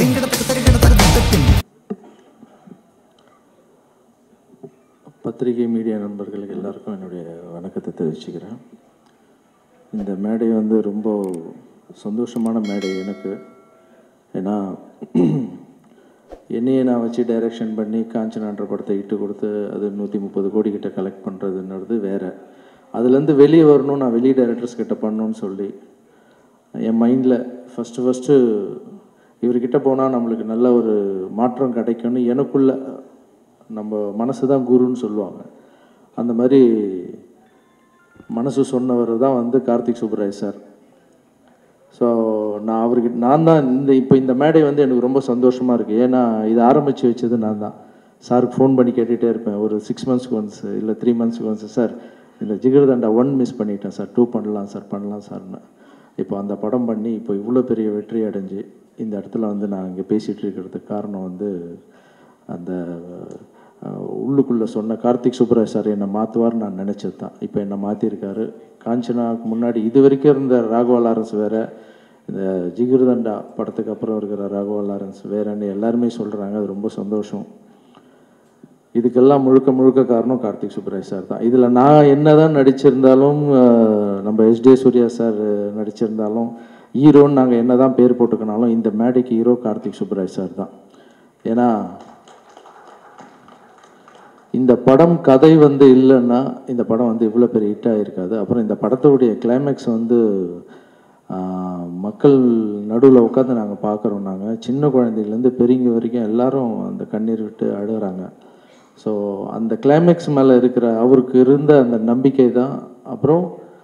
திங்கிடத்துக்கு தருகிடத்துக்கு திட்டத்தின் பத்திரிகை மீடியா நண்பர்களுக்கு எல்லாருக்கும் என்னுடைய வணக்கத்தை தெரிவிச்சுக்கிறேன் இந்த மேடை வந்து ரொம்ப சந்தோஷமான மேடை எனக்கு ஏன்னா என்னையே நான் வச்சு டைரக்ஷன் பண்ணி காஞ்சனான்ற படத்தை இட்டு கொடுத்து அது நூற்றி முப்பது கோடி கிட்ட கலெக்ட் பண்ணுறதுன்றது வேறு அதுலேருந்து வெளியே வரணும் நான் வெளியே டைரக்டர்ஸ் கிட்ட பண்ணணும்னு சொல்லி என் மைண்டில் ஃபஸ்ட்டு ஃபஸ்ட்டு இவர்கிட்ட போனால் நம்மளுக்கு நல்ல ஒரு மாற்றம் கிடைக்கும்னு எனக்குள்ள நம்ம மனசு தான் குருன்னு சொல்லுவாங்க அந்த மாதிரி மனசு சொன்னவர் தான் வந்து கார்த்திக் சுப்ராய் சார் ஸோ நான் அவர்கிட்ட நான் தான் இந்த இப்போ இந்த மேடை வந்து எனக்கு ரொம்ப சந்தோஷமாக இருக்குது ஏன்னா இதை ஆரம்பித்து வச்சது நான் தான் சாருக்கு ஃபோன் பண்ணி கேட்டுகிட்டே இருப்பேன் ஒரு சிக்ஸ் மந்த்ஸ்க்கு ஒன்ஸ் இல்லை த்ரீ மந்த்ஸ்க்கு ஒன்ஸ் சார் இந்த ஜிகர்தண்டா ஒன் மிஸ் பண்ணிட்டேன் சார் டூ பண்ணலாம் சார் பண்ணலாம் சார்னு இப்போ அந்த படம் பண்ணி இப்போ இவ்வளோ பெரிய வெற்றி அடைஞ்சு இந்த இடத்துல வந்து நான் இங்கே பேசிகிட்டு இருக்கிறதுக்கு காரணம் வந்து அந்த அஹ், உள்ளுக்குள்ளே சொன்ன கார்த்திக் சுப்ராஜ் சார் என்னை மாற்றுவார்னு நான் நினச்சது தான் இப்போ என்னை மாற்றிருக்காரு காஞ்சனாவுக்கு முன்னாடி இது வரைக்கும் இருந்த ராகவா லாரன்ஸ் வேறு இந்த ஜிகிர்தண்டா படத்துக்கு அப்புறம் இருக்கிற ராகவா லாரன்ஸ் வேறன்னு எல்லாருமே சொல்கிறாங்க அது ரொம்ப சந்தோஷம் இதுக்கெல்லாம் முழுக்க முழுக்க காரணம் கார்த்திக் சுப்ராஜ் சார் தான் இதில் நான் என்ன தான் நடிச்சிருந்தாலும் அஹ், நம்ம எஸ்டே சூர்யா சார் நடிச்சிருந்தாலும் ஹீரோன்னு நாங்கள் என்ன தான் பேர் போட்டுக்கினாலும் இந்த மேடைக்கு ஹீரோ கார்த்திக் சுப்ராஜ் சார் தான் ஏன்னா இந்த படம் கதை வந்து இல்லைன்னா இந்த படம் வந்து இவ்வளோ பெரிய ஹிட் ஆகிருக்காது அப்புறம் இந்த படத்துடைய கிளைமேக்ஸ் வந்து ஆஹ், மக்கள் நடுவில் உட்காந்து நாங்கள் பார்க்குறோம் நாங்கள் சின்ன குழந்தைங்கலேருந்து பெரியவங்க வரைக்கும் எல்லாரும் அந்த கண்ணீர் விட்டு அழுகுறாங்க ஸோ அந்த கிளைமேக்ஸ் மேலே இருக்கிற அவருக்கு இருந்த அந்த நம்பிக்கை தான் அப்புறம்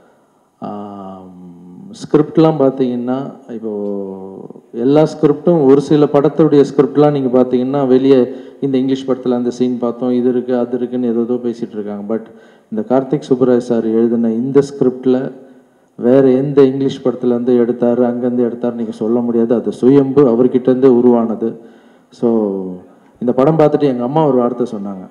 ஸ்கிரிப்ட்லாம் பார்த்தீங்கன்னா இப்போது எல்லா ஸ்கிரிப்டும் ஒரு சில படத்துடைய ஸ்கிரிப்ட்லாம் நீங்கள் பார்த்தீங்கன்னா வெளியே இந்த இங்கிலீஷ் படத்தில் அந்த சீன் பார்த்தோம் இது இருக்குது அது இருக்குன்னு ஏதோ ஏதோ பேசிகிட்டு இருக்காங்க பட் இந்த கார்த்திக் சுப்பராஜ் சார் எழுதின இந்த ஸ்கிரிப்டில் வேறு எந்த இங்கிலீஷ் படத்துலேருந்து எடுத்தார் அங்கேருந்து எடுத்தார் நீங்கள் சொல்ல முடியாது அது சுயம்பு அவர்கிட்டேருந்தே உருவானது ஸோ இந்த படம் பார்த்துட்டு எங்கள் அம்மா ஒரு வார்த்தை சொன்னாங்க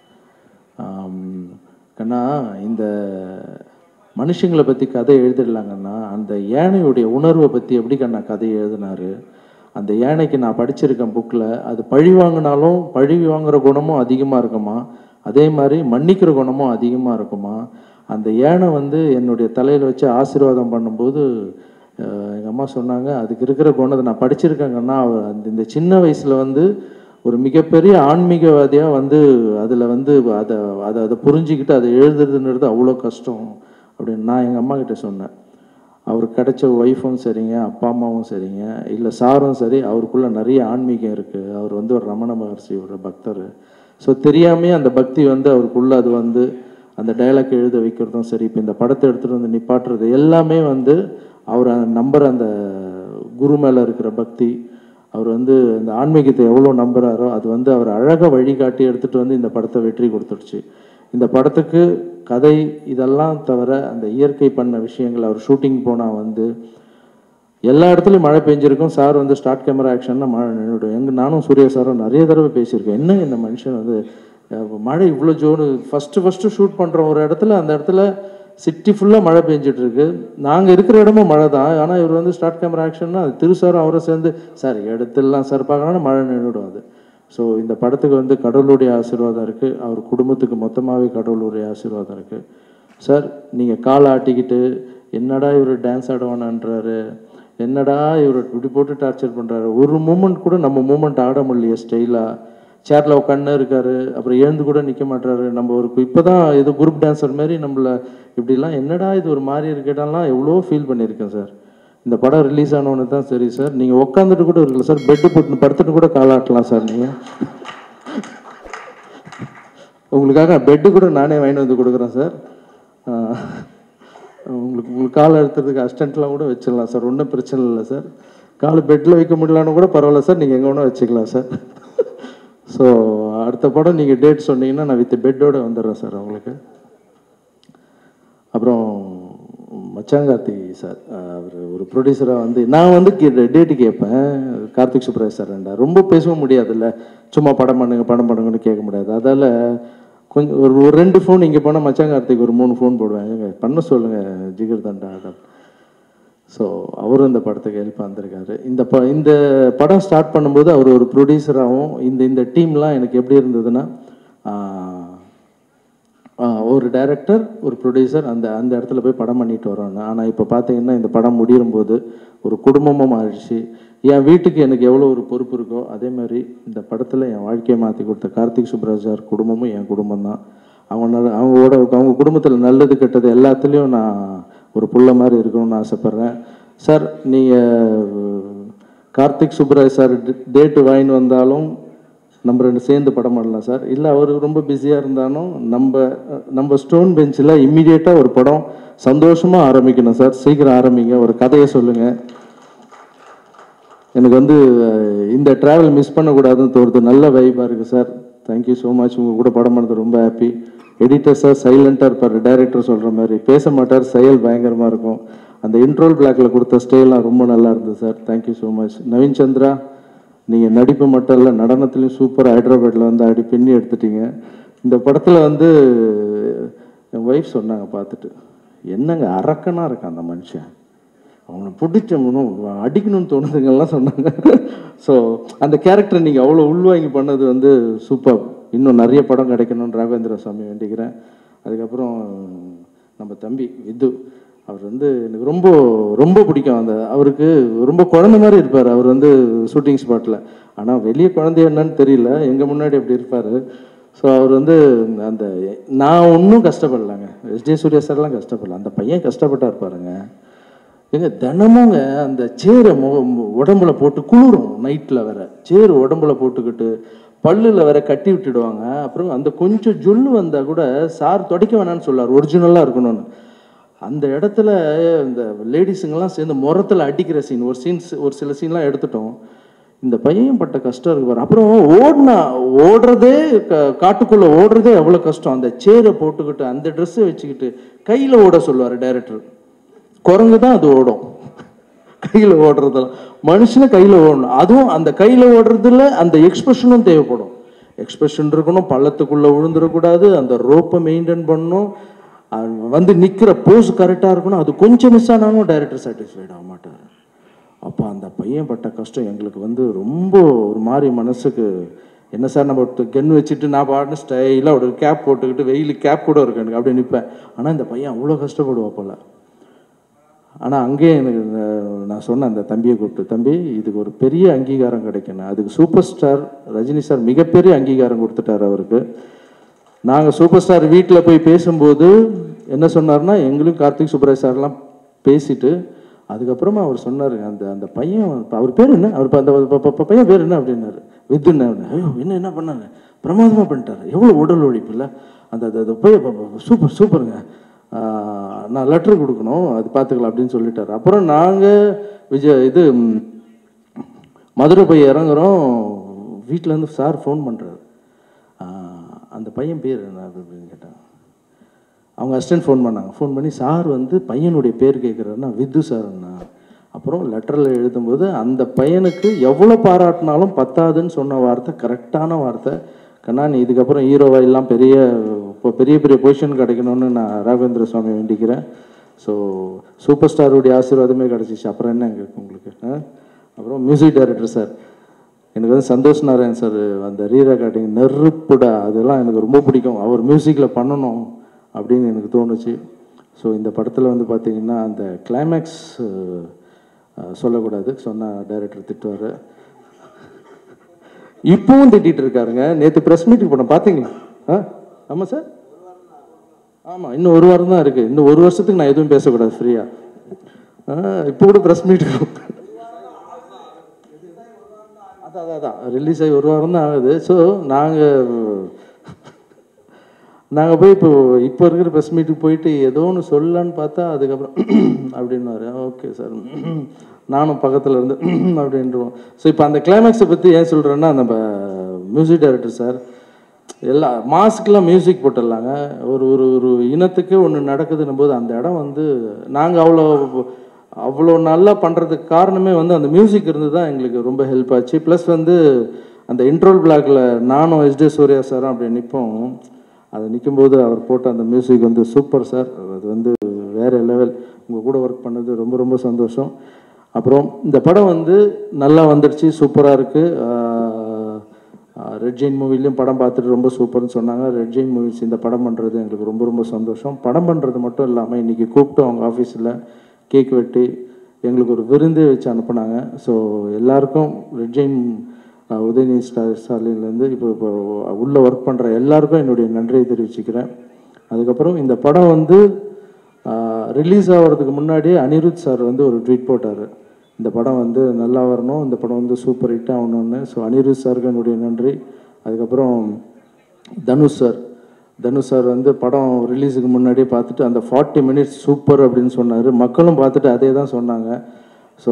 ஆம், கண்ணா இந்த மனுஷங்களை பற்றி கதை எழுதிடலாங்கண்ணா அந்த யானையுடைய உணர்வை பற்றி எப்படி கண்ணா கதை எழுதினாரு அந்த யானைக்கு நான் படிச்சிருக்கேன் புக்கில் அது பழி வாங்கினாலும் பழி வாங்குற குணமும் அதிகமாக இருக்குமா அதே மாதிரி மன்னிக்கிற குணமும் அதிகமாக இருக்குமா அந்த யானை வந்து என்னுடைய தலையில் வச்சு ஆசீர்வாதம் பண்ணும்போது எங்கள் அம்மா சொன்னாங்க அதுக்கு இருக்கிற குணத்தை நான் படிச்சிருக்கேங்கன்னா அவர் அந்த இந்த சின்ன வயசில் வந்து ஒரு மிகப்பெரிய ஆன்மீகவாதியாக வந்து அதில் வந்து அதை அதை அதை புரிஞ்சுக்கிட்டு அதை எழுதுறதுன்றது அவ்வளோ கஷ்டம் அப்படின்னு நான் எங்கள் அம்மா கிட்ட சொன்னேன் அவருக்கு கிடைச்ச ஒய்ஃபும் சரிங்க அப்பா அம்மாவும் சரிங்க இல்லை சாரும் சரி அவருக்குள்ள நிறைய ஆன்மீகம் இருக்குது அவர் வந்து ஒரு ரமண மகர்ஷியோட பக்தர் ஸோ தெரியாமே அந்த பக்தி வந்து அவருக்குள்ள அது வந்து அந்த டைலாக் எழுத வைக்கிறதும் சரி இப்போ இந்த படத்தை எடுத்துகிட்டு வந்து நிப்பாட்டுறது எல்லாமே வந்து அவர் நம்புற அந்த குரு மேலே இருக்கிற பக்தி அவர் வந்து இந்த ஆன்மீகத்தை எவ்வளோ நம்புறாரோ அது வந்து அவர் அழகாக வழிகாட்டி எடுத்துகிட்டு வந்து இந்த படத்தை வெற்றி கொடுத்துடுச்சு இந்த படத்துக்கு கதை இதெல்லாம் தவிர அந்த இயற்கை பண்ண விஷயங்கள் அவர் ஷூட்டிங் போனால் வந்து எல்லா இடத்துலையும் மழை பெஞ்சிருக்கும் சார் வந்து ஸ்டார்ட் கேமரா ஆக்ஷன்னா மழை நின்றுடும் எங்க நானும் சூர்யா சாரும் நிறைய தடவை பேசியிருக்கேன் என்ன இந்த மனுஷன் வந்து அஹ், மழை இவ்வளோ ஜோனு ஃபஸ்ட்டு ஃபஸ்ட்டு ஷூட் பண்ணுற ஒரு இடத்துல அந்த இடத்துல சிட்டி ஃபுல்லாக மழை பெஞ்சிட்டு இருக்கு நாங்கள் இருக்கிற இடமும் மழை தான் ஆனால் இவர் வந்து ஸ்டார்ட் கேமரா ஆக்ஷன்னா அது திரு சாரும் அவரை சேர்ந்து சார் எடுத்துடலாம் சார் பார்க்கலாம்னு மழை நின்றுடும் அது ஸோ இந்த படத்துக்கு வந்து கடவுளுடைய ஆசீர்வாதம் இருக்குது அவர் குடும்பத்துக்கு மொத்தமாகவே கடவுளுடைய ஆசீர்வாதம் இருக்குது சார் நீங்கள் காலை ஆட்டிக்கிட்டு என்னடா இவர் டான்ஸ் ஆடுவானான்றாரு என்னடா இவர் இப்படி போட்டு டார்ச்சர் பண்ணுறாரு ஒரு மூமெண்ட் கூட நம்ம மூமெண்ட் ஆட முடியலையே ஸ்டைலாக சேரில் உட்காந்து இருக்காரு அப்புறம் எழுந்து கூட நிற்க மாட்டாரு நம்ம ஒரு இப்போ தான் ஏதோ குரூப் டான்ஸர் மாதிரி நம்மள இப்படிலாம் என்னடா இது ஒரு மாதிரி இருக்கேட்டாலாம் எவ்வளோ ஃபீல் பண்ணியிருக்கேன் சார் இந்த படம் ரிலீஸ் ஆனவொன்னு தான் சரி சார் நீங்கள் உட்காந்துட்டு கூட இருக்கல சார் பெட்டு போட்டு படுத்துட்டு கூட காலாட்டலாம் சார் நீங்கள் உங்களுக்காக பெட்டு கூட நானே வாங்கிட்டு வந்து கொடுக்குறேன் சார் ஆஹ், உங்களுக்கு உங்களுக்கு கால் அழுத்துறதுக்கு அஸ்டண்ட்லாம் கூட வச்சிடலாம் சார் ஒன்றும் பிரச்சனை இல்லை சார் கால் பெட்டில் வைக்க முடியலன்னு கூட பரவாயில்ல சார் நீங்கள் எங்கே வேணால் வச்சுக்கலாம் சார் ஸோ அடுத்த படம் நீங்கள் டேட் சொன்னீங்கன்னா நான் வித் பெட்டோட வந்துடுறேன் சார் உங்களுக்கு அப்புறம் மச்சாங்கார்த்தி சார் அவர் ஒரு ப்ரொடியூசராக வந்து நான் வந்து டேட்டு கேட்பேன் கார்த்திக் சுப்ராஜ் சார் ரெண்டா ரொம்ப பேசவும் முடியாதுல்ல சும்மா படம் பண்ணுங்க படம் பண்ணுங்கன்னு கேட்க முடியாது அதால் கொஞ்சம் ஒரு ஒரு ரெண்டு ஃபோன் இங்கே போனால் மச்சாங்கார்த்திக் ஒரு மூணு ஃபோன் போடுவேன் ஏங்க பண்ண சொல்லுங்கள் ஜிகர் தண்டா ஸோ அவரும் இந்த படத்துக்கு ஹெல்ப் வந்திருக்காரு இந்த ப இந்த படம் ஸ்டார்ட் பண்ணும்போது அவர் ஒரு ப்ரொடியூசராகவும் இந்த இந்த டீம்லாம் எனக்கு எப்படி இருந்ததுன்னா ஆஹ், ஆஹ், ஒரு டைரக்டர் ஒரு ப்ரொடியூசர் அந்த அந்த இடத்துல போய் படம் பண்ணிட்டு வரோன்னு ஆனால் இப்போ பார்த்தீங்கன்னா இந்த படம் முடியும் போது ஒரு குடும்பமாக மாறிடுச்சு என் வீட்டுக்கு எனக்கு எவ்வளோ ஒரு பொறுப்பு இருக்கோ அதே மாதிரி இந்த படத்தில் என் வாழ்க்கையை மாற்றி கொடுத்த கார்த்திக் சுப்ராஜ் சார் குடும்பமும் என் குடும்பம் தான் அவங்க நல்ல அவங்களோட அவங்க குடும்பத்தில் நல்லது கெட்டது எல்லாத்துலேயும் நான் ஒரு புள்ள மாதிரி இருக்கணும்னு ஆசைப்பட்றேன் சார் நீங்கள் கார்த்திக் சுப்ராஜ் சார் டேட்டு வாங்கின்னு வந்தாலும் நம்ம ரெண்டு சேர்ந்து படம் பண்ணலாம் சார் இல்லை அவர் ரொம்ப பிஸியாக இருந்தாலும் நம்ம நம்ம ஸ்டோன் பெஞ்சில் இம்மிடியேட்டாக ஒரு படம் சந்தோஷமாக ஆரம்பிக்கணும் சார் சீக்கிரம் ஆரம்பிங்க ஒரு கதையை சொல்லுங்கள் எனக்கு வந்து அஹ், இந்த ட்ராவல் மிஸ் பண்ணக்கூடாதுன்னு தோணுது நல்ல வைபாக இருக்குது சார் தேங்க்யூ ஸோ மச் உங்கள் கூட படம் பண்ணது ரொம்ப ஹாப்பி எடிட்டர் சார் சைலண்ட்டாக இருப்பார் டைரக்டர் சொல்கிற மாதிரி பேச மாட்டார் செயல் பயங்கரமாக இருக்கும் அந்த இன்ட்ரோல் பிளாக்ல கொடுத்த ஸ்டைல்லாம் ரொம்ப நல்லா இருந்தது sir thank you so much Naveen Chandra நீங்கள் நடிப்பு மட்டும் இல்லை நடனத்துலையும் சூப்பர் ஹைதராபாத்தில் வந்து ஆடி பின்னி எடுத்துட்டீங்க இந்த படத்தில் வந்து என் ஒய்ஃப் சொன்னாங்க பார்த்துட்டு என்னங்க அரக்கனாக இருக்கான் அந்த மனுஷன் அவனை பிடிச்சவனும் அடிக்கணும்னு தோணுதுங்கெல்லாம் சொன்னாங்க ஸோ அந்த கேரக்டர் நீங்கள் அவ்வளோ உள்வாங்கி பண்ணது வந்து சூப்பர் இன்னும் நிறைய படம் கிடைக்கணும்னு ராகவேந்திர சுவாமி வேண்டிக்கிறேன் அதுக்கப்புறம் நம்ம தம்பி வித்து அவர் வந்து எனக்கு ரொம்ப ரொம்ப பிடிக்கும் அந்த அவருக்கு ரொம்ப குழந்தை மாதிரி இருப்பார் அவர் வந்து ஷூட்டிங் ஸ்பாட்டில் ஆனால் வெளியே குழந்தை என்னன்னு தெரியல எங்கள் முன்னாடி அப்படி இருப்பார் ஸோ அவர் வந்து அந்த நான் ஒன்றும் கஷ்டப்படலாங்க எஸ்டி சூர்யா சார்லாம் கஷ்டப்படல அந்த பையன் கஷ்டப்பட்டா இருப்பாருங்க ஏங்க தினமுங்க அந்த சேரை மு மு- உடம்புல போட்டு குளிரும் நைட்டில் வேற சேரு உடம்புல போட்டுக்கிட்டு பல்லுல வேற கட்டி விட்டுடுவாங்க அப்புறம் அந்த கொஞ்சம் ஜொல்லு வந்தா கூட சார் துடைக்க வேணாம்னு சொல்லார் ஒரிஜினலாக இருக்கணும்னு அந்த இடத்துல இந்த லேடிஸுங்கெல்லாம் சேர்ந்து முரத்தில் அடிக்கிற சீன் ஒரு சீன்ஸ் ஒரு சில சீன்லாம் எடுத்துட்டோம் இந்த பையன் பட்ட கஷ்டம் இருக்கு பாரு அப்புறம் ஓடினா ஓடுறதே க- காட்டுக்குள்ள ஓடுறதே எவ்வளோ கஷ்டம் அந்த சேரை போட்டுக்கிட்டு அந்த ட்ரெஸ்ஸை வச்சுக்கிட்டு கையில் ஓட சொல்லுவார் டைரக்டர் குரங்கு தான் அது ஓடும் கையில் ஓடுறதெல்லாம் மனுஷனை கையில் ஓடணும் அதுவும் அந்த கையில் ஓடுறதுல அந்த எக்ஸ்பிரஷனும் தேவைப்படும் எக்ஸ்பிரஷன் இருக்கணும் பள்ளத்துக்குள்ளே விழுந்துடக்கூடாது அந்த ரோப்பை மெயின்டைன் பண்ணணும் அது வந்து நிற்கிற போஸ் கரெக்டாக இருக்கணும் அது கொஞ்சம் மிஸ் ஆனாலும் டைரக்டர் சாட்டிஸ்ஃபைட் ஆக மாட்டார் அப்போ அந்த பையன் பட்ட கஷ்டம் எங்களுக்கு வந்து ரொம்ப ஒரு மாதிரி மனசுக்கு என்ன சார் நம்ம கன் வச்சுட்டு நான் பாட்டு ஸ்டைலாக ஒரு கேப் போட்டுக்கிட்டு வெயில் கேப் கூட இருக்கு எனக்கு அப்படி நிற்பேன் ஆனால் இந்த பையன் அவ்வளோ கஷ்டப்படுவா போல ஆனால் அங்கேயே எனக்கு இந்த- நான் சொன்னேன் அந்த தம்பியை கூப்பிட்டு தம்பி இதுக்கு ஒரு பெரிய அங்கீகாரம் கிடைக்கணும் அதுக்கு சூப்பர் ஸ்டார் ரஜினி சார் மிகப்பெரிய அங்கீகாரம் கொடுத்துட்டார் அவருக்கு நாங்கள் சூப்பர் ஸ்டார் வீட்டில் போய் பேசும்போது என்ன சொன்னார்னா எங்களும் கார்த்திக் சுப்ராஜ் சார்லாம் பேசிட்டு அதுக்கப்புறமா அவர் சொன்னார் அந்த அந்த பையன் இப்ப அவர் பேர் என்ன அவர் இப்ப அந்த ப- ப- ப- பையன் பேர் என்ன அப்படின்னாரு வித்துன்னு ஐயோ என்ன என்ன பண்ணாங்க பிரமாதமாக பண்ணிட்டாரு எவ்வளோ உடல் உழைப்பு இல்லை அந்த அந்த- அந்த பையன் ப- ப- சூப்பர் சூப்பருங்க ஆஹ், நான் லெட்டர் கொடுக்கணும் அது பார்த்துக்கலாம் அப்படின்னு சொல்லிட்டாரு அப்புறம் நாங்கள் விஜய் இது ம், மதுரை போய் இறங்குறோம் வீட்டிலேருந்து சார் ஃபோன் பண்ணுறாரு அந்த பையன் பேர் என்ன அப்படின்னு கேட்டாங்க அவங்க அசிஸ்டன்ட் ஃபோன் பண்ணாங்க ஃபோன் பண்ணி சார் வந்து பையனுடைய பேர் கேட்குறாருன்னா வித்து சார்ண்ணா அப்புறம் லெட்டரில் எழுதும்போது அந்த பையனுக்கு எவ்வளோ பாராட்டினாலும் பத்தாதுன்னு சொன்ன வார்த்தை கரெக்டான வார்த்தை கண்ணா நீ இதுக்கப்புறம் ஹீரோவா எல்லாம் பெரிய இப்போ பெரிய பெரிய பொசிஷன் கிடைக்கணும்னு நான் ராகவேந்திர சுவாமி வேண்டிக்கிறேன் ஸோ சூப்பர் ஸ்டாருடைய ஆசீர்வாதமே கிடச்சிச்சு அப்புறம் என்ன இருக்கு உங்களுக்கு ஆ? அப்புறம் மியூசிக் டைரக்டர் சார் எனக்கு வந்து சந்தோஷ் நாராயண் சார் அந்த ரீ ரெக்கார்டிங் நெருப்புடா அதெல்லாம் எனக்கு ரொம்ப பிடிக்கும் அவர் மியூசிக்கில் பண்ணணும் அப்படின்னு எனக்கு தோணுச்சு ஸோ இந்த படத்தில் வந்து பார்த்தீங்கன்னா அந்த கிளைமேக்ஸ் சொல்லக்கூடாது சொன்னால் டைரக்டர் திட்டுவார் இப்பவும் திட்டிட்டு இருக்காருங்க நேற்று ப்ரெஸ் மீட்டுக்கு போனோம் பார்த்தீங்களா ஆ ஆமாம் சார் ஆமாம் இன்னும் ஒரு வாரம் தான் இருக்குது இன்னும் ஒரு வருஷத்துக்கு நான் எதுவும் பேசக்கூடாது ஃப்ரீயாக இப்போ கூட ப்ரெஸ் மீட்டுக்கு அதான் அதான் அதான் ரிலீஸ் ஆகி ஒரு வாரம் தான் ஆகுது ஸோ நாங்கள் நாங்கள் போய் இப்போ இப்போ இருக்கிற ப்ரெஸ் மீட்டுக்கு போயிட்டு ஏதோ ஒன்று சொல்லலான்னு பார்த்தா அதுக்கப்புறம் அப்படின்னாரு ஓகே சார் நானும் பக்கத்தில் இருந்து அப்படின்றோம் ஸோ இப்போ அந்த கிளைமேக்ஸை பற்றி ஏன் சொல்கிறேன்னா நம்ம மியூசிக் டைரக்டர் சார் எல்லா மாஸ்க்கெலாம் மியூசிக் போட்டுடலாங்க ஒரு ஒரு ஒரு இனத்துக்கு ஒன்று நடக்குதுன்னும் போது அந்த இடம் வந்து நாங்கள் அவ்வளோ அவ்வளோ நல்லா பண்ணுறதுக்கு காரணமே வந்து அந்த மியூசிக் இருந்து தான் எங்களுக்கு ரொம்ப ஹெல்ப் ஆச்சு ப்ளஸ் வந்து அந்த இன்ட்ரோல் பிளாக்ல நானும் எஸ்டி சூர்யா சாரும் அப்படி நிற்போம் அது நிற்கும்போது அவர் போட்ட அந்த மியூசிக் வந்து சூப்பர் சார் அது வந்து வேறு லெவல் உங்கள் கூட ஒர்க் பண்ணது ரொம்ப ரொம்ப சந்தோஷம் அப்புறம் இந்த படம் வந்து நல்லா வந்துடுச்சு சூப்பராக இருக்குது ரெட் ஜெயின் மூவிலையும் படம் பார்த்துட்டு ரொம்ப சூப்பர்னு சொன்னாங்க ரெட் ஜெயின் மூவிஸ் இந்த படம் பண்ணுறது எங்களுக்கு ரொம்ப ரொம்ப சந்தோஷம் படம் பண்ணுறது மட்டும் இல்லாமல் இன்றைக்கி கூப்பிட்டு அவங்க ஆஃபீஸில் கேக் வெட்டி எங்களுக்கு ஒரு விருந்தே வச்சு அனுப்புனாங்க ஸோ எல்லாருக்கும் ரெட் ஜெயின் அஹ், உதயநிதி ஸ்டா ஸ்டாலின்லேருந்து இப்போ இப்போ உள்ளே ஒர்க் பண்ணுற எல்லாருக்கும் என்னுடைய நன்றியை தெரிவிச்சுக்கிறேன் அதுக்கப்புறம் இந்த படம் வந்து ரிலீஸ் ஆகிறதுக்கு முன்னாடியே அனிருத் சார் வந்து ஒரு ட்வீட் போட்டார் இந்த படம் வந்து நல்லா வரணும் இந்த படம் வந்து சூப்பர் ஹிட் ஆகணும்னு ஸோ அனிருத் சாருக்கு என்னுடைய நன்றி அதுக்கப்புறம் தனுஷ் சார் தனுஷ் சார் வந்து படம் ரிலீஸுக்கு முன்னாடியே பார்த்துட்டு அந்த ஃபார்ட்டி மினிட்ஸ் சூப்பர் அப்படின்னு சொன்னார் மக்களும் பார்த்துட்டு அதே தான் சொன்னாங்க ஸோ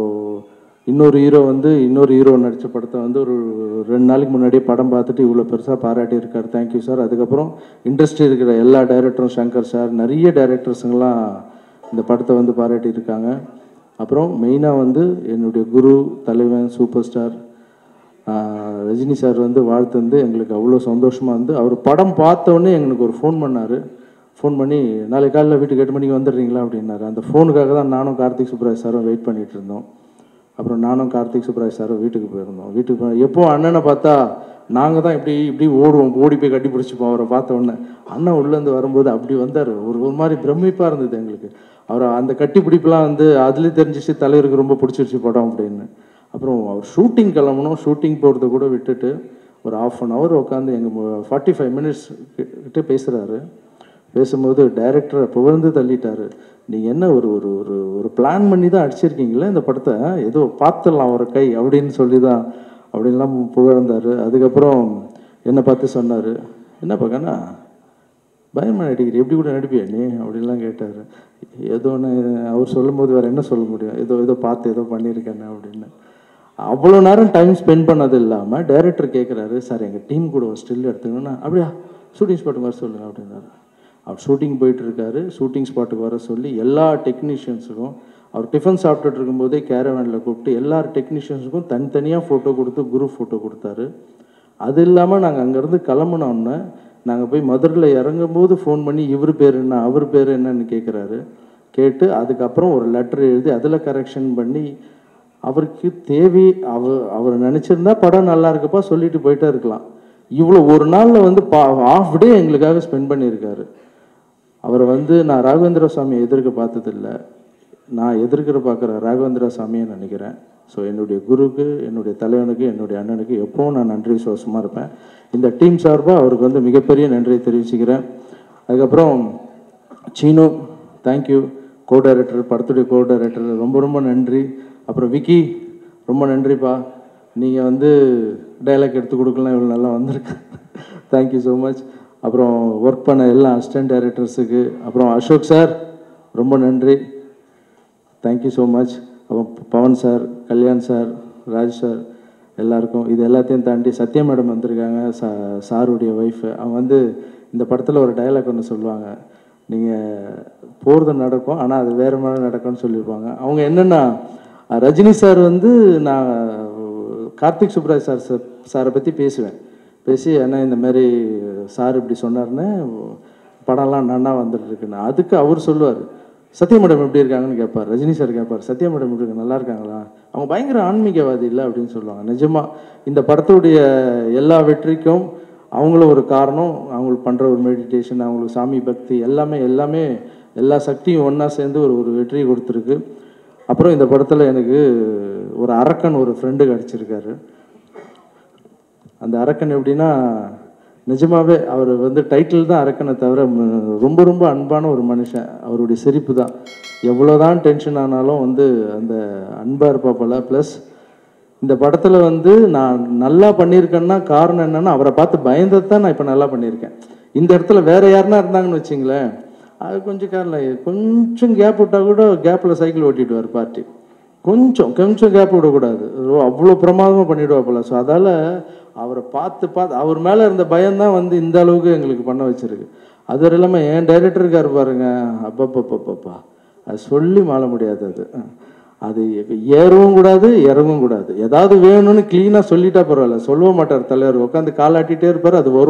இன்னொரு ஹீரோ வந்து இன்னொரு ஹீரோ நடித்த படத்தை வந்து ஒரு ரெண்டு நாளைக்கு முன்னாடியே படம் பார்த்துட்டு இவ்வளோ பெருசாக பாராட்டி இருக்கார் தேங்க்யூ சார் அதுக்கப்புறம் இண்டஸ்ட்ரி இருக்கிற எல்லா டைரக்டரும் சங்கர் சார் நிறைய டைரக்டர்ஸுங்கெல்லாம் இந்த படத்தை வந்து பாராட்டி இருக்காங்க அப்புறம் மெயினாக வந்து என்னுடைய குரு தலைவன் சூப்பர் ஸ்டார் ஆஹ் ரஜினி சார் வந்து வாழ்த்து வந்து எங்களுக்கு அவ்வளோ சந்தோஷமாக இருந்து அவர் படம் பார்த்த உடனே எங்களுக்கு ஒரு ஃபோன் பண்ணார் ஃபோன் பண்ணி நாளைக்கு காலையில் வீட்டுக்கு எட்டு மணிக்கு வந்துடுறீங்களா அப்படின்னாரு அந்த ஃபோனுக்காக தான் நானும் கார்த்திக் சுப்ராஜ் சாரும் வெயிட் பண்ணிட்டு இருந்தோம் அப்புறம் நானும் கார்த்திக் சுப்ராஜ் சாரும் வீட்டுக்கு போயிருந்தோம் வீட்டுக்கு போய் எப்போ அண்ணனை பார்த்தா நாங்கள் தான் இப்படி இப்படி ஓடுவோம் ஓடி போய் கட்டி பிடிச்சிப்போம் அவரை பார்த்த உடனே அண்ணன் உள்ளேருந்து வரும்போது அப்படி வந்தார் ஒரு ஒரு மாதிரி பிரமிப்பாக இருந்தது எங்களுக்கு அவரை அந்த கட்டி பிடிப்பெல்லாம் வந்து அதுலேயே தெரிஞ்சிச்சு தலைவருக்கு ரொம்ப பிடிச்சிருச்சு படம் அப்படின்னு அப்புறம் அவர் ஷூட்டிங் கிளம்பணும் ஷூட்டிங் போகிறத கூட விட்டுட்டு ஒரு ஆஃப் அன் ஹவர் உட்காந்து எங்கள் ஃபார்ட்டி ஃபைவ் மினிட்ஸ் கிட்ட பேசுகிறாரு பேசும்போது டைரக்டரை புகழ்ந்து தள்ளிட்டாரு நீங்கள் என்ன ஒரு ஒரு ஒரு ஒரு பிளான் பண்ணி தான் அடிச்சிருக்கீங்களே இந்த படத்தை ஏதோ பார்த்துடலாம் ஒரு கை அப்படின்னு சொல்லி தான் அப்படின்லாம் புகழ்ந்தார் அதுக்கப்புறம் என்னை பார்த்து சொன்னார் என்ன பார்க்கண்ணா பயமா நடிக்கிற எப்படி கூட நடிப்பியா நீ அப்படின்லாம் கேட்டார் ஏதோ ஒன்று அவர் சொல்லும்போது வேறு என்ன சொல்ல முடியும் ஏதோ ஏதோ பார்த்து ஏதோ பண்ணியிருக்கேன்னு அப்படின்னு அவ்வளோ நேரம் டைம் ஸ்பெண்ட் பண்ணது இல்லாமல் டைரக்டர் கேட்குறாரு சார் எங்கள் டீம் கூட ஒரு ஸ்டில் எடுத்துக்கணும்னா அப்படியா ஷூட்டிங் ஸ்பாட்டுக்கு வர சொல்லுங்கள் அப்படின்னாரு அவர் ஷூட்டிங் போயிட்டு இருக்காரு ஷூட்டிங் ஸ்பாட்டுக்கு வர சொல்லி எல்லா டெக்னீஷியன்ஸுக்கும் அவர் டிஃபன் சாப்பிட்டுட்டு இருக்கும்போதே கேரவேனில் கூப்பிட்டு எல்லா டெக்னீஷியன்ஸுக்கும் தனித்தனியாக ஃபோட்டோ கொடுத்து குரூப் ஃபோட்டோ கொடுத்தாரு அது இல்லாமல் நாங்கள் அங்கேருந்து கிளம்புனோன்னே நாங்கள் போய் மதுரையில் இறங்கும்போது ஃபோன் பண்ணி இவர் பேர் என்ன அவர் பேர் என்னன்னு கேட்குறாரு கேட்டு அதுக்கப்புறம் ஒரு லெட்டர் எழுதி அதில் கரெக்ஷன் பண்ணி அவருக்கு தேவை அவர் அவர் நினச்சிருந்தா படம் நல்லா இருக்குப்பா சொல்லிட்டு போயிட்டே இருக்கலாம் இவ்வளோ ஒரு நாளில் வந்து பா ஆஃப் டே எங்களுக்காக ஸ்பெண்ட் பண்ணியிருக்காரு அவரை வந்து நான் ராகவேந்திர சுவாமியை எதிர்க்க பார்த்ததில்ல நான் எதிர்க்கிற பார்க்குற ராகவேந்திர சாமியை நினைக்கிறேன் ஸோ என்னுடைய குருக்கு என்னுடைய தலைவனுக்கு என்னுடைய அண்ணனுக்கு எப்பவும் நான் நன்றி விசுவாசமாக இருப்பேன் இந்த டீம் சார்பாக அவருக்கு வந்து மிகப்பெரிய நன்றியை தெரிவிச்சுக்கிறேன் அதுக்கப்புறம் சீனு தேங்க்யூ கோ டைரக்டர் படத்துடைய கோ டைரக்டர் ரொம்ப ரொம்ப நன்றி அப்புறம் விக்கி ரொம்ப நன்றிப்பா நீங்கள் வந்து டைலாக் எடுத்து கொடுக்கலாம் இவ்வளோ நல்லா வந்திருக்கு தேங்க்யூ ஸோ மச் அப்புறம் ஒர்க் பண்ண எல்லா அசிஸ்டன்ட் டைரக்டர்ஸுக்கு அப்புறம் அசோக் சார் ரொம்ப நன்றி தேங்க்யூ ஸோ மச் அப்புறம் Pawan sir Kalyan sir Raj sir எல்லாருக்கும் இது எல்லாத்தையும் தாண்டி சத்யா மேடம் வந்திருக்காங்க சா சாருடைய ஒய்ஃபு அவங்க வந்து இந்த படத்தில் ஒரு டயலாக் ஒன்று சொல்லுவாங்க நீங்கள் போகிறது நடக்கும் ஆனால் அது வேறு மாதிரி நடக்கும்னு சொல்லியிருப்பாங்க அவங்க என்னென்னா ரஜினி சார் வந்து நான் கார்த்திக் சுப்ராஜ் சார் சார் சாரை பற்றி பேசுவேன் பேசி என்ன இந்த மாதிரி சார் இப்படி சொன்னார்னு படம்லாம் நன்னா வந்துட்டு இருக்குன்னு அதுக்கு அவர் சொல்லுவார் சத்யா மேடம் எப்படி இருக்காங்கன்னு கேட்பார் ரஜினி சார் கேட்பார் சத்யா மேடம் எப்படி இருக்காங்க நல்லா இருக்காங்களா அவங்க பயங்கர ஆன்மீகவாதி இல்லை அப்படின்னு சொல்லுவாங்க நிஜமா இந்த படத்துடைய எல்லா வெற்றிக்கும் அவங்களும் ஒரு காரணம் அவங்களுக்கு பண்ணுற ஒரு மெடிடேஷன் அவங்களுக்கு சாமி பக்தி எல்லாமே எல்லாமே எல்லா சக்தியும் ஒன்றா சேர்ந்து ஒரு ஒரு வெற்றியை கொடுத்துருக்கு அப்புறம் இந்த படத்தில் எனக்கு ஒரு அரக்கன் ஒரு ஃப்ரெண்டு கிடச்சிருக்காரு அந்த அரக்கன் எப்படின்னா நிஜமாவே அவர் வந்து டைட்டில் தான் அரக்கனை தவிர ம- ரொம்ப ரொம்ப அன்பான ஒரு மனுஷன் அவருடைய சிரிப்பு தான் எவ்வளோதான் டென்ஷன் ஆனாலும் வந்து அந்த அன்பாக இருப்பாப்பல ப்ளஸ் இந்த படத்தில் வந்து நான் நல்லா பண்ணியிருக்கேன்னா காரணம் என்னன்னா அவரை பார்த்து பயந்தது தான் நான் இப்போ நல்லா பண்ணியிருக்கேன் இந்த இடத்துல வேற யாருன்னா இருந்தாங்கன்னு வச்சிங்களேன் அது கொஞ்சம் காரணம் கொஞ்சம் கேப் விட்டால் கூட கேப்பில் சைக்கிள் ஓட்டிடுவார் பார்ட்டி கொஞ்சம் கொஞ்சம் கேப் விடக்கூடாது ஓ, அவ்வளோ பிரமாதமாக பண்ணிடுவாப்புல ஸோ அதால் அவரை பார்த்து பார்த்து அவர் மேலே இருந்த பயம்தான் வந்து இந்த அளவுக்கு எங்களுக்கு பண்ண வச்சிருக்கு அது இல்லாமல் என் டைரக்டர் இருக்கார் பாருங்க அப்பப்பப்பப்பா அது சொல்லி மாள முடியாது அது அது ஏறவும் கூடாது இறங்கவும் கூடாது ஏதாவது வேணும்னு க்ளீனாக சொல்லிட்டா பரவாயில்ல சொல்லவும் மாட்டார் தலைவர் உட்காந்து காலாட்டிகிட்டே இருப்பார் அது வரும்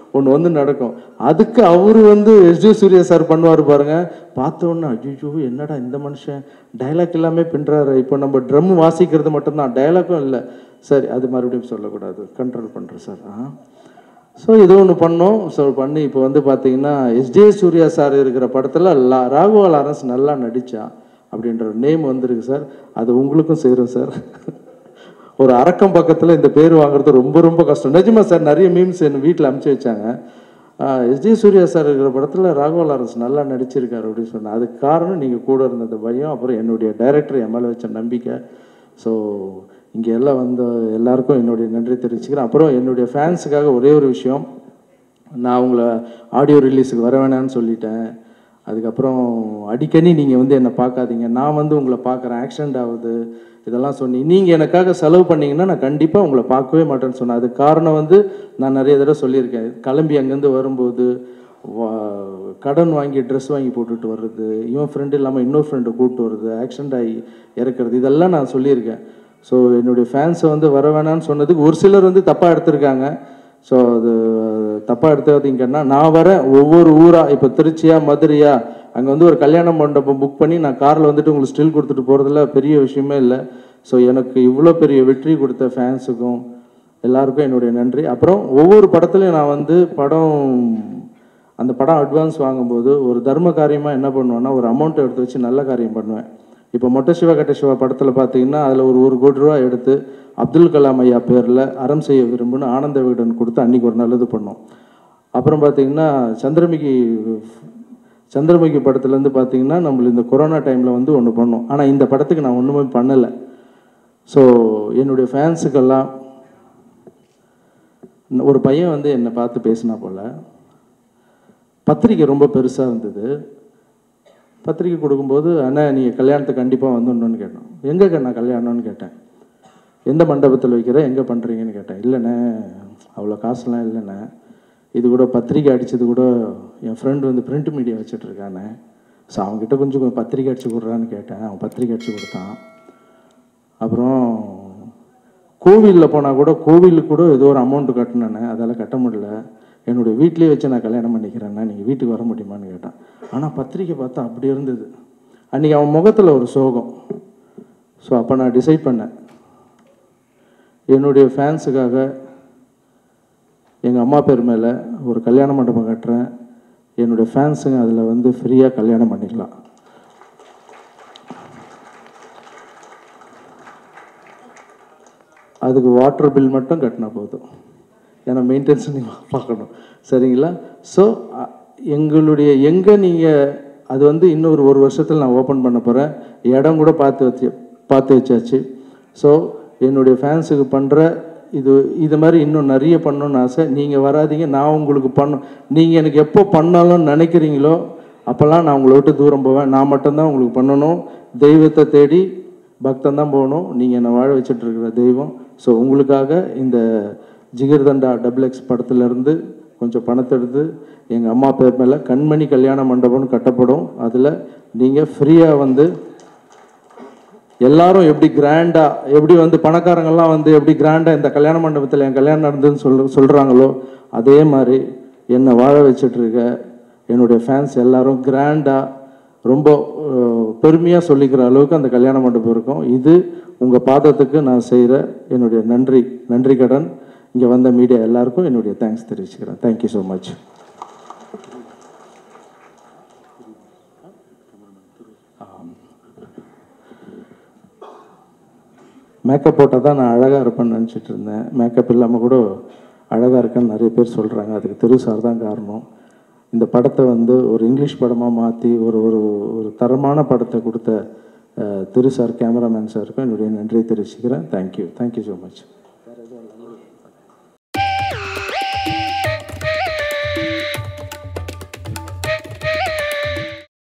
ஒன்று வந்து நடக்கும் அதுக்கு அவர் வந்து எஸ்ஜி சூர்யா சார் பண்ணுவார் பாருங்க பார்த்த உடனே அஜிஜோ என்னடா இந்த மனுஷன் டைலாக் எல்லாமே பின்னுறாரு இப்போ நம்ம ட்ரம் வாசிக்கிறது மட்டும்தான் டைலாக்கும் இல்லை சரி அது மறுபடியும் சொல்லக்கூடாது கண்ட்ரோல் பண்ணுறேன் சார் ஆ ஸோ இது ஒன்று பண்ணோம் ஸோ பண்ணி இப்போ வந்து பார்த்தீங்கன்னா எஸ்ஜே சூர்யா சார் இருக்கிற படத்தில் லா ராகவா லாரன்ஸ் நல்லா நடிச்சா அப்படின்ற நேம் வந்திருக்கு சார் அது உங்களுக்கும் சேரும் சார் ஒரு அரக்கம் பக்கத்தில் இந்த பேர் வாங்குறது ரொம்ப ரொம்ப கஷ்டம் நிஜமா சார் நிறைய மீம்ஸ் என் வீட்டில் அமுச்சு வச்சாங்க எஸ்ஜே சூர்யா சார் இருக்கிற படத்தில் ராகவா லாரன்ஸ் நல்லா நடிச்சிருக்காரு அப்படின்னு சொன்னேன் அதுக்கு காரணம் நீங்கள் கூட இருந்த அந்த பயம் அப்புறம் என்னுடைய டைரக்டர் என் மேலே வச்ச நம்பிக்கை ஸோ இங்கே எல்லாம் வந்த எல்லாருக்கும் என்னுடைய நன்றி தெரிவிச்சுக்கிறேன் அப்புறம் என்னுடைய ஃபேன்ஸுக்காக ஒரே ஒரு விஷயம் நான் உங்களை ஆடியோ ரிலீஸுக்கு வர வேணாம்னு சொல்லிட்டேன் அதுக்கப்புறம் அடிக்கடி நீங்கள் வந்து என்னை பார்க்காதீங்க நான் வந்து உங்களை பார்க்குறேன் ஆக்சிடென்ட் ஆகுது இதெல்லாம் சொன்னி நீங்கள் எனக்காக செலவு பண்ணீங்கன்னா நான் கண்டிப்பாக உங்களை பார்க்கவே மாட்டேன்னு சொன்னேன் அதுக்கு காரணம் வந்து நான் நிறைய தடவை சொல்லியிருக்கேன் கிளம்பி அங்கேருந்து வரும்போது வா- கடன் வாங்கி ட்ரெஸ் வாங்கி போட்டுட்டு வர்றது இவன் ஃப்ரெண்டு இல்லாமல் இன்னொரு ஃப்ரெண்டை கூப்பிட்டு வர்றது ஆக்சிடென்ட் ஆகி இறக்குறது இதெல்லாம் நான் சொல்லியிருக்கேன் ஸோ என்னுடைய ஃபேன்ஸை வந்து வர வேணாம்னு சொன்னதுக்கு ஒரு சிலர் வந்து தப்பாக எடுத்திருக்காங்க ஸோ அது தப்பாக எடுத்துக்காதீங்கன்னா நான் வரேன் ஒவ்வொரு ஊராக இப்போ திருச்சியா மதுரையா அங்கே வந்து ஒரு கல்யாண மண்டபம் புக் பண்ணி நான் காரில் வந்துட்டு உங்களுக்கு ஸ்டில் கொடுத்துட்டு போகிறதுல பெரிய விஷயமே இல்லை ஸோ எனக்கு இவ்வளோ பெரிய வெற்றி கொடுத்த ஃபேன்ஸுக்கும் எல்லாருக்கும் என்னுடைய நன்றி அப்புறம் ஒவ்வொரு படத்துலையும் நான் வந்து படம் அந்த படம் அட்வான்ஸ் வாங்கும்போது ஒரு தர்ம காரியமாக என்ன பண்ணுவேன்னா ஒரு அமௌண்ட் எடுத்து வச்சு நல்ல காரியம் பண்ணுவேன் இப்போ மொட்டை சிவா கட்ட சிவா படத்தில் பார்த்தீங்கன்னா அதில் ஒரு ஒரு கோடி ரூபா எடுத்து அப்துல் கலாம் ஐயா பேரில் அறம் செய்ய விரும்புன்னு ஆனந்த விகடன் கொடுத்து அன்னைக்கு ஒரு நல்லது பண்ணோம் அப்புறம் பார்த்தீங்கன்னா சந்திரமுகி சந்திரமுகி படத்துலேருந்து பார்த்தீங்கன்னா நம்மள இந்த கொரோனா டைமில் வந்து ஒன்று பண்ணோம் ஆனால் இந்த படத்துக்கு நான் ஒன்றுமே பண்ணலை ஸோ என்னுடைய ஃபேன்ஸுக்கெல்லாம் ஒரு பையன் வந்து என்னை பார்த்து பேசினா போல் பத்திரிக்கை ரொம்ப பெருசாக இருந்தது பத்திரிக்கை கொடுக்கும்போது அண்ணா நீங்கள் கல்யாணத்துக்கு கண்டிப்பாக வந்துடணும்னு கேட்டோம் எங்கே கண்ணா கல்யாணம்னு கேட்டேன் எந்த மண்டபத்தில் வைக்கிற எங்கே பண்ணுறீங்கன்னு கேட்டேன் இல்லைண்ணே அவ்வளோ காசுலாம் இல்லைண்ணே இது கூட பத்திரிக்கை அடித்தது கூட என் ஃப்ரெண்டு வந்து பிரிண்ட் மீடியா வச்சுட்டு இருக்கானே ஸோ அவங்ககிட்ட கொஞ்சம் கொஞ்சம் பத்திரிக்கை அடிச்சு கொடுறான்னு கேட்டேன் அவன் பத்திரிக்கை அடிச்சு கொடுத்தான் அப்புறம் கோவிலில் போனால் கூட கோவிலுக்கு கூட ஏதோ ஒரு அமௌண்ட் கட்டினேண்ணே அதால் கட்ட முடியல என்னுடைய வீட்டிலேயே வச்சு நான் கல்யாணம் பண்ணிக்கிறேன்னா நீங்கள் வீட்டுக்கு வர முடியுமான்னு கேட்டான் ஆனால் பத்திரிக்கை பார்த்தா அப்படி இருந்தது அன்றைக்கி அவன் முகத்தில் ஒரு சோகம் ஸோ அப்போ நான் டிசைட் பண்ணேன் என்னுடைய ஃபேன்ஸுக்காக எங்கள் அம்மா பேர் மேலே ஒரு கல்யாண மண்டபம் கட்டுறேன் என்னுடைய ஃபேன்ஸுங்க அதில் வந்து ஃப்ரீயாக கல்யாணம் பண்ணிக்கலாம் அதுக்கு வாட்டர் பில் மட்டும் கட்டினா போதும் ஏன்னா மெயின்டெனன்ஸ் நீங்கள் பார்க்கணும் சரிங்களா ஸோ எங்களுடைய எங்கே நீங்கள் அது வந்து இன்னொரு ஒரு வருஷத்தில் நான் ஓப்பன் பண்ண போகிறேன் இடம் கூட பார்த்து வச்சு பார்த்து வச்சாச்சு ஸோ என்னுடைய ஃபேன்ஸுக்கு பண்ணுற இது இது மாதிரி இன்னும் நிறைய பண்ணணும்னு ஆசை நீங்கள் வராதீங்க நான் உங்களுக்கு பண்ணும் நீங்கள் எனக்கு எப்போ பண்ணாலும் நினைக்கிறீங்களோ அப்போல்லாம் நான் உங்களை விட்டு தூரம் போவேன் நான் மட்டும்தான் உங்களுக்கு பண்ணணும் தெய்வத்தை தேடி பக்தன் தான் போகணும் நீங்கள் என்னை வாழ வச்சுட்டு இருக்கிற தெய்வம் ஸோ உங்களுக்காக இந்த ஜிகிர்தண்டா டபுள் எக்ஸ் படத்துலேருந்து கொஞ்சம் பணத்தை எடுத்து எங்கள் அம்மா பேர் மேலே கண்மணி கல்யாண மண்டபம்னு கட்டப்படும் அதில் நீங்கள் ஃப்ரீயாக வந்து எல்லாரும் எப்படி கிராண்டா எப்படி வந்து பணக்காரங்கெல்லாம் வந்து எப்படி கிராண்டா இந்த கல்யாண மண்டபத்தில் என் கல்யாணம் நடந்ததுன்னு சொல் சொல்கிறாங்களோ அதே மாதிரி என்னை வாழ வச்சுட்டு இருக்க என்னுடைய ஃபேன்ஸ் எல்லாரும் கிராண்டா ரொம்ப பெருமையாக சொல்லிக்கிற அளவுக்கு அந்த கல்யாண மண்டபம் இருக்கும் இது உங்கள் பாதத்துக்கு நான் செய்கிற என்னுடைய நன்றி நன்றி கடன் இங்கே வந்த மீடியா எல்லாருக்கும் என்னுடைய தேங்க்ஸ் தெரிவிச்சுக்கிறேன் தேங்க்யூ ஸோ மச் மேக்கப் போட்டால் தான் நான் அழகாக இருப்பேன்னு நினச்சிட்டு இருந்தேன் மேக்கப் இல்லாமல் கூட அழகாக இருக்கேன்னு நிறைய பேர் சொல்கிறாங்க அதுக்கு திரு சார் தான் காரணம் இந்த படத்தை வந்து ஒரு இங்கிலீஷ் படமாக மாற்றி ஒரு ஒரு ஒரு தரமான படத்தை கொடுத்த அஹ், திரு சார் கேமராமேன் சாருக்கும் என்னுடைய நன்றியை தெரிவிச்சுக்கிறேன் தேங்க்யூ தேங்க்யூ ஸோ மச்